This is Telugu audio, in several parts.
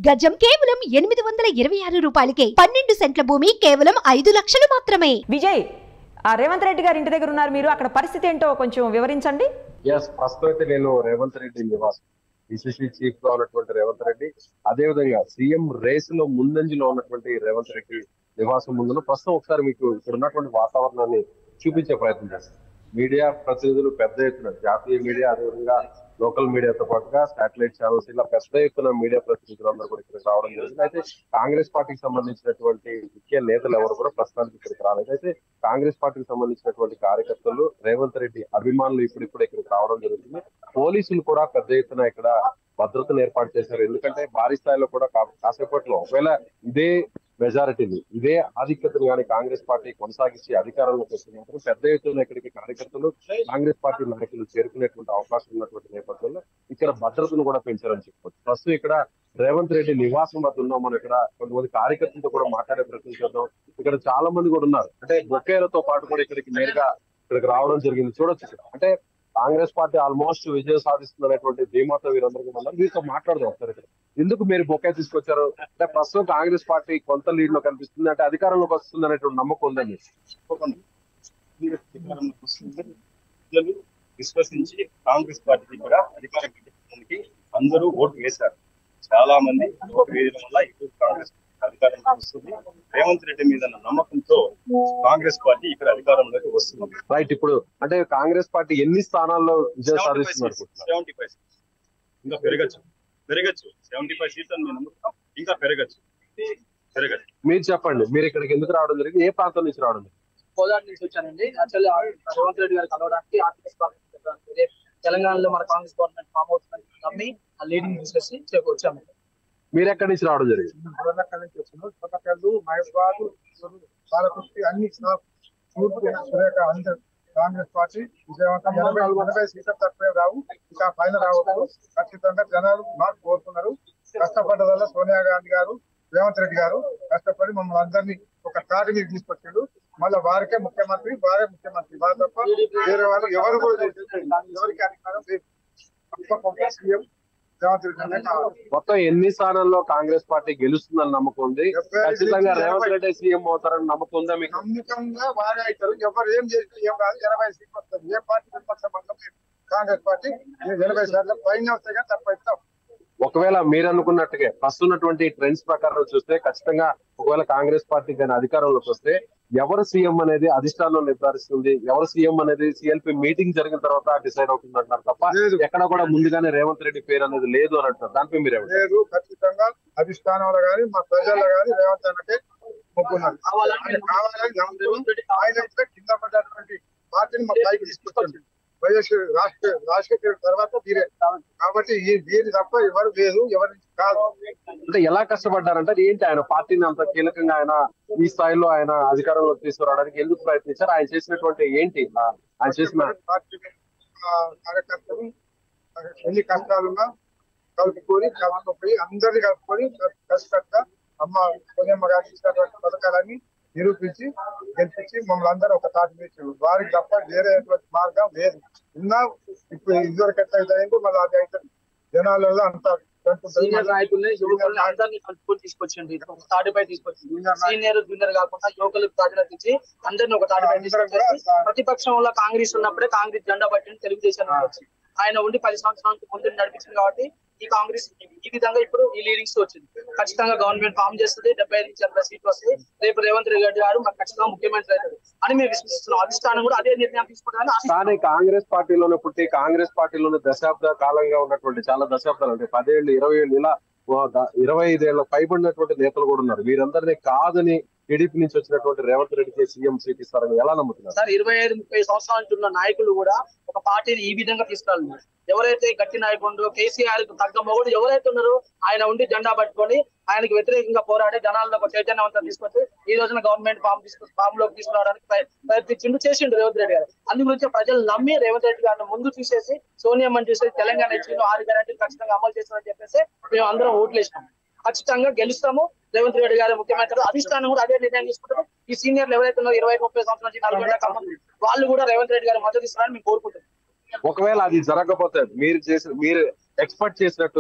గజం కేవలం ఎనిమిది వందల ఇరవై ఆరు రూపాయలకే పన్నెండు సెంట్ల భూమి కేవలం ఐదు లక్షలు మాత్రమే విజయ్ ఆ రేవంత్ రెడ్డి గారి ఇంటి దగ్గర ఉన్నారు మీరు అక్కడ పరిస్థితి ఏంటో కొంచెం వివరించండి ఎస్ ప్రస్తుతం అయితే నేను రేవంత్ రెడ్డి నివాస్ పిసిసి చీఫ్ గా ఉన్నటువంటి రేవంత్ రెడ్డి అదే విధంగా సీఎం రేస్ లో ముందంజలో ఉన్నటువంటి రేవంత్ రెడ్డి నివాసం ముందులో ప్రస్తుతం ఒకసారి మీకు ఇక్కడ ఉన్నటువంటి వాతావరణాన్ని చూపించే ప్రయత్నం చేస్తాం మీడియా ప్రతినిధులు పెద్ద ఎత్తున జాతీయ మీడియా అదేవిధంగా లోకల్ మీడియాతో పాటుగా శాటిలైట్ ఛానల్స్ ఇలా పెద్ద ఎత్తున మీడియా ప్రతినిధులు అందరూ కూడా ఇక్కడికి రావడం జరిగింది అయితే కాంగ్రెస్ పార్టీకి సంబంధించినటువంటి ముఖ్య నేతలు ఎవరు కూడా ప్రస్తుతానికి ఇక్కడికి రాలేదు అయితే కాంగ్రెస్ పార్టీకి సంబంధించినటువంటి కార్యకర్తలు రేవంత్ రెడ్డి అభిమానులు ఇప్పుడు ఇప్పుడు ఇక్కడికి రావడం జరుగుతుంది పోలీసులు కూడా పెద్ద ఎత్తున ఇక్కడ భద్రతను ఏర్పాటు చేశారు ఎందుకంటే భారీ స్థాయిలో కూడా కా- కాసేపట్లో ఒకవేళ ఇదే మెజారిటీని ఇదే ఆధిక్యతను కానీ కాంగ్రెస్ పార్టీ కొనసాగించి అధికారంలోకి వస్తే మాత్రం పెద్ద ఎత్తున ఇక్కడికి కార్యకర్తలు కాంగ్రెస్ పార్టీ నాయకులు చేరుకునేటువంటి అవకాశం ఉన్నటువంటి నేపథ్యంలో ఇక్కడ భద్రతను కూడా పెంచారని చెప్పుకోవచ్చు ప్రస్తుతం ఇక్కడ రేవంత్ రెడ్డి నివాసం వద్ద ఉన్నాం మనం ఇక్కడ కొంతమంది కార్యకర్తలతో కూడా మాట్లాడే ప్రయత్నం చేద్దాం ఇక్కడ చాలా మంది కూడా ఉన్నారు అంటే బొకేలతో పాటు కూడా ఇక్కడికి నేరుగా ఇక్కడికి రావడం జరిగింది చూడొచ్చు ఇక్కడ అంటే కాంగ్రెస్ పార్టీ ఆల్మోస్ట్ విజయం సాధిస్తున్నటువంటి ధీమాతో వీరందరికీ ఉన్నారు వీరితో మాట్లాడదాం ఒకసారి ఇక్కడ ఎందుకు మీరు బొకే తీసుకొచ్చారు అంటే ప్రస్తుతం కాంగ్రెస్ పార్టీ కొంత లీడ్ లో కనిపిస్తుంది అంటే అధికారంలోకి వస్తుంది అనేటువంటి నమ్మకం ఉందని తప్పకుండా కాంగ్రెస్ అధికారంలోకి వస్తుంది ప్రజలు విశ్వసించి కాంగ్రెస్ పార్టీకి కూడా అధికారం కట్టించడానికి అందరూ ఓటు వేశారు చాలా మంది ఓటు వేయడం వల్ల ఇప్పుడు కాంగ్రెస్ అధికారంలోకి వస్తుంది రేవంత్ రెడ్డి మీద ఉన్న నమ్మకంతో కాంగ్రెస్ పార్టీ ఇక్కడ అధికారంలోకి వస్తుంది రైట్ ఇప్పుడు అంటే కాంగ్రెస్ పార్టీ ఎన్ని స్థానాల్లో విజయం సాధిస్తున్నారు సెవెంటీ ఫైవ్ ఇంకా పెరగచ్చు పెరగచ్చు సెవెంటీ ఫైవ్ సీట్స్ అని మేము నమ్ముతాం ఇంకా పెరగచ్చు పెరగచ్చు మీరు చెప్పండి మీరు ఇక్కడికి ఎందుకు రావడం జరిగింది ఏ ప్రాంతం నుంచి రావడం జరిగింది కోదాడు నుంచి వచ్చానండి యాక్చువల్లీ రేవంత్ రెడ్డి గారు కలవడానికి ఆర్థిక స్వాగతం చెప్పడానికి రేపు తెలంగాణలో మన కాంగ్రెస్ గవర్నమెంట్ ఫామ్ అవుతుందని నమ్మి ఆ లీడింగ్ తీసుకొచ్చి చెప్పి వచ్చాము మీరు ఎక్కడి నుంచి రావడం జరిగింది వరంగల్ నుంచి వచ్చినాం కొత్తకల్లు మహబాద్ పాలకుర్తి అన్ని తూర్పు సురేఖ అందరు కాంగ్రెస్ పార్టీ విజయవంతం ఎనభై ఎనభై సీట్ల తక్కువే రావు ఇక పైన రావద్దు ఖచ్చితంగా జనాలు మాకు కోరుతున్నారు కష్టపడ్డదల్ల సోనియా గాంధీ గారు రేవంత్ రెడ్డి గారు కష్టపడి మమ్మల్ని అందరినీ ఒక తాటి మీద తీసుకొచ్చాడు మళ్ళీ వారికే ముఖ్యమంత్రి వారే ముఖ్యమంత్రి వారు తప్ప వేరే వాళ్ళు ఎవరు కూడా చేయలేదు. ఎవరికి అధికారం లేదు తప్పకుండా సీఎం రేవంత్ రెడ్డి అనే కావాలి మొత్తం ఎన్ని స్థానాల్లో కాంగ్రెస్ పార్టీ గెలుస్తుందని నమ్మకం ఉంది డెబ్బై ఐదు ఖచ్చితంగా నుంచి రేవంత్ ఎనభై. రెడ్డి సీఎం అవుతారని నమ్మకం ఉందా మీకు నమ్మకంగా వారే అవుతారు ఎవరు ఏం చేసినా ఏం కాదు ఎనభై సీట్లు వస్తుంది ఏ పార్టీ విపక్ష బంధం లేదు కాంగ్రెస్ పార్టీ ఎనభై శాతం పైన వస్తాయి కానీ తప్ప ఇస్తాం ఒకవేళ మీరు అనుకున్నట్టుగా ప్రస్తుతం ఉన్నటువంటి ట్రెండ్స్ ప్రకారం చూస్తే ఖచ్చితంగా ఒకవేళ కాంగ్రెస్ పార్టీ కానీ అధికారంలోకి వస్తే ఎవరు సీఎం అనేది అధిష్టానం నిర్ధారిస్తుంది ఎవరు సీఎం అనేది సిఎల్పి మీటింగ్ జరిగిన తర్వాత డిసైడ్ అవుతుంది అంటారు తప్ప లేదు. ఎక్కడ కూడా ముందుగానే రేవంత్ రెడ్డి పేరు అనేది లేదు అని అంటారు దానిపై మీరు ఏమంటారు? లేదు ఖచ్చితంగా అధిష్టానంలో కానీ మా ప్రజల్లో కానీ రేవంత్ అన్నకే మొక్కున్నారు కావాలని ఆయన కావాలని నమ్ముతూ ఆయన అయితే కింద పడ్డటువంటి పార్టీని మా పైకి తీసుకొచ్చింది వైఎస్ రాష్ట్ర రాజశేఖర్ తర్వాత వీరే కాబట్టి ఈ వీరి తప్ప ఎవరు లేదు ఎవరి కాదు అంటే ఎలా కష్టపడ్డారంటే అది ఏంటి ఆయన పార్టీని అంత కీలకంగా ఆయన ఈ స్థాయిలో ఆయన అధికారంలోకి తీసుకురావడానికి ఎందుకు ప్రయత్నించారు ఆయన చేసినటువంటి ఏంటి ఆ, ఆయన చేసిన పార్టీ ఆ, కార్యకర్తలు ఎన్ని కష్టాలున్నా కలుపుకొని కలుపుకొని అందరిని కలుపుకొని కలిసికట్టుగా అమ్మ కొనియమ్మ గారికి ఇచ్చినటువంటి పథకాలన్నీ నిరూపించి గెలిపించి మమ్మల్ని అందరూ ఒక తాటి మీద వారికి తప్ప వేరే మార్గం లేదు ఉన్నా ఇప్పుడు ఇదివరకు ఎట్లా అయితే మళ్ళీ అది అయితే జనాలలో అంత సీనియర్ నాయకుల్ని యువకుల్ని అందరినీ కలుపుకొని తీసుకొచ్చింది ఒక తాటిపై తీసుకొచ్చింది సీనియర్ జూనియర్ కాకుండా యువకులకు ప్రాధాన్యత ఇచ్చి అందరిని ఒక తాటిపై తీసుకొచ్చేసి ప్రతిపక్షంలో కాంగ్రెస్ ఉన్నప్పుడే కాంగ్రెస్ జెండా పట్టిన తెలుగుదేశం నుంచి వచ్చింది ఆయన ఉండి పది సంవత్సరాలకు ముందు నడిపించింది కాబట్టి ఈ కాంగ్రెస్ ఈ విధంగా ఇప్పుడు ఈ లీడింగ్స్ వచ్చింది ఖచ్చితంగా గవర్నమెంట్ ఫామ్ చేస్తుంది డెబ్బై ఐదు నుంచి ఎనభై సీట్లు వస్తాయి రేపు రేవంత్ రెడ్డి గారు మాకు ఖచ్చితంగా ముఖ్యమంత్రి అవుతారు అని మేము విశ్వసిస్తున్నాం అధిష్టానం కూడా అదే నిర్ణయం తీసుకుంటారని ఆశిస్తున్నాం. కానీ కాంగ్రెస్ పార్టీలోనే పుట్టి కాంగ్రెస్ పార్టీలోనే దశాబ్ద కాలంగా ఉన్నటువంటి చాలా దశాబ్దాలు అంటే పదేళ్ళు ఇరవై ఏళ్ళు ఇలా ఓ ద- ఇరవై ఐదేళ్ల పైబడినటువంటి నేతలు కూడా ఉన్నారు వీరందరినీ కాదని టీడీపీ నుంచి వచ్చినటువంటి రేవంత్ రెడ్డికి సీఎం సీట్ ఇస్తారని ఎలా నమ్ముతున్నారు సార్ ఇరవై ఐదు ముప్పై సంవత్సరాల నుంచి ఉన్న నాయకులు కూడా ఒక పార్టీని ఈ విధంగా తీసుకెళ్ళాలి ఎవరైతే గట్టి నాయకుడు కేసీఆర్ కు తగ్గ మొగుడు ఎవరైతే ఉన్నారో ఆయన ఉండి జెండా పట్టుకొని ఆయనకు వ్యతిరేకంగా పోరాడి జనాల్లో ఒక చైతన్యవంతం తీసుకొచ్చి ఈ రోజున గవర్నమెంట్ ఫామ్ తీసుకు ఫామ్ లోకి తీసుకురావడానికి ప్రయ- ప్రయత్నించిండు చేసిండు రేవంత్ రెడ్డి గారు అందు గురించి ప్రజలు నమ్మి రేవంత్ రెడ్డి గారిని ముందు చూసేసి సోనియమ్మని చూసేసి తెలంగాణ ఇచ్చిండు ఆరు గ్యారెంటీలు ఖచ్చితంగా అమలు చేస్తారని చెప్పేసి మేము అందరం ఓట్లు వేసినాం ఖచ్చితంగా గెలుస్తాము రేవంత్ రెడ్డి గారు ముఖ్యమంత్రి అధిష్టానం కూడా అదే నిర్ణయం తీసుకుంటారు ఈ సీనియర్లు ఎవరైతే ఉన్నారో ఇరవై ముప్పై సంవత్సరాల నుంచి నల్గొండ ఖమ్మం వాళ్ళు కూడా రేవంత్ రెడ్డి గారు మద్దతు ఇస్తారని మేము కోరుకుంటున్నాం ఒకవేళ అది జరగకపోతే మీరు చేసిన మీరు ఎక్స్పెక్ట్ చేసినట్టు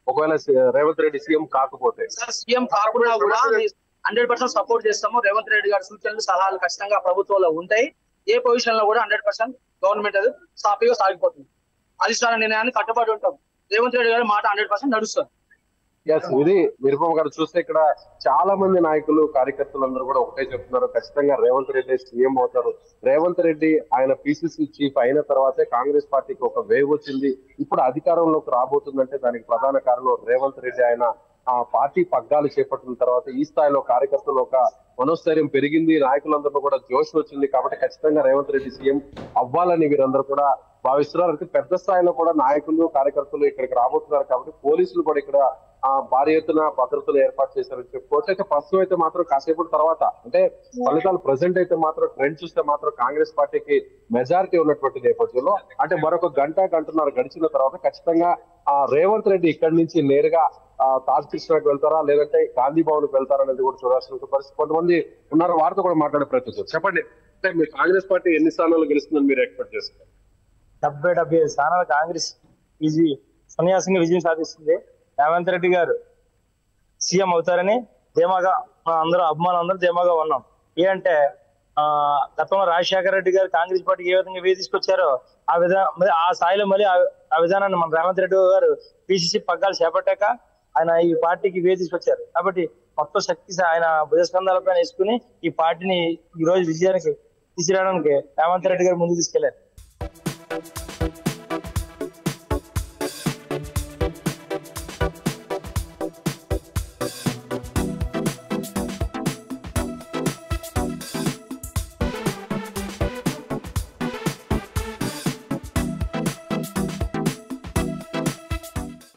ఒకవేళ సి- రేవంత్ రెడ్డి సీఎం కాకపోతే సార్ సీఎం కాకుండా కూడా హండ్రెడ్ పర్సెంట్ సపోర్ట్ చేస్తాము రేవంత్ రెడ్డి గారి సూచనలు సలహాలు ఖచ్చితంగా ప్రభుత్వంలో ఉంటాయి ఏ పొజిషన్ లో కూడా హండ్రెడ్ పర్సెంట్ గవర్నమెంట్ అది సాఫీగా సాగిపోతుంది అధిష్టాన నిర్ణయాన్ని కట్టుబడి ఉంటాం రేవంత్ రెడ్డి గారి మాట హండ్రెడ్ పర్సెంట్ నడుస్తుంది ఎస్ ఇది నిరుపమ గారు చూస్తే ఇక్కడ చాలా మంది నాయకులు కార్యకర్తలందరూ కూడా ఒకటే చెప్తున్నారు ఖచ్చితంగా రేవంత్ రెడ్డి సీఎం అవుతారు రేవంత్ రెడ్డి ఆయన పిసిసి చీఫ్ అయిన తర్వాతే కాంగ్రెస్ పార్టీకి ఒక వేవ్ వచ్చింది ఇప్పుడు అధికారంలోకి రాబోతుందంటే దానికి ప్రధాన కారణం రేవంత్ రెడ్డి ఆయన ఆ పార్టీ పగ్గాలు చేపట్టిన తర్వాత ఈ స్థాయిలో కార్యకర్తలు ఒక మనోస్థైర్యం పెరిగింది నాయకులందరూ కూడా జోష్ వచ్చింది కాబట్టి ఖచ్చితంగా రేవంత్ రెడ్డి సీఎం అవ్వాలని వీరందరూ కూడా భావిస్తున్నారు అయితే పెద్ద స్థాయిలో కూడా నాయకులు కార్యకర్తలు ఇక్కడికి రాబోతున్నారు కాబట్టి పోలీసులు కూడా ఇక్కడ ఆ భారీ ఎత్తున భద్రతలు ఏర్పాటు చేశారని చెప్పుకోవచ్చు అయితే ప్రస్తుతం అయితే మాత్రం కాసేపటి తర్వాత అంటే ఫలితాలు ప్రజెంట్ అయితే మాత్రం ట్రెండ్ చూస్తే మాత్రం కాంగ్రెస్ పార్టీకి మెజారిటీ ఉన్నటువంటి నేపథ్యంలో అంటే మరొక గంట గంటన్నర గడిచిన తర్వాత ఖచ్చితంగా ఆ రేవంత్ రెడ్డి ఇక్కడి నుంచి నేరుగా ఆ తాజ్ కృష్ణకి వెళ్తారా లేదంటే గాంధీ భవన్ కి వెళ్తారా అనేది కూడా చూడాల్సిన పరిస్థితి కొంతమంది ఉన్నారు వారితో కూడా మాట్లాడే ప్రయత్నం చేస్తారు. చెప్పండి అంటే మీ కాంగ్రెస్ పార్టీ ఎన్ని స్థానాలు గెలుస్తుందని మీరు ఎక్స్పెక్ట్ చేస్తారు డెబ్బై డెబ్బై ఐదు స్థానాలు కాంగ్రెస్ విజయ సున్యాసంగా విజయం సాధిస్తుంది రేవంత్ రెడ్డి గారు సీఎం అవుతారని ధీమాగా మన అందరూ అభిమానులు అందరూ ధీమాగా ఉన్నాం ఏ అంటే ఆ గతంలో రాజశేఖర రెడ్డి గారు కాంగ్రెస్ పార్టీకి ఏ విధంగా వే తీసుకొచ్చారో ఆ విధంగా మరి ఆ స్థాయిలో మళ్ళీ ఆ- ఆ విధానాన్ని మన రేవంత్ రెడ్డి గారు పిసిసి పగ్గాలు చేపట్టాక ఆయన ఈ పార్టీకి వే తీసుకొచ్చారు కాబట్టి మొత్తం శక్తి ఆయన భుజస్కంధాలపైన వేసుకుని ఈ పార్టీని ఈ రోజు విజయానికి తీసుకురావడానికి రేవంత్ రెడ్డి గారు ముందుకు తీసుకెళ్లారు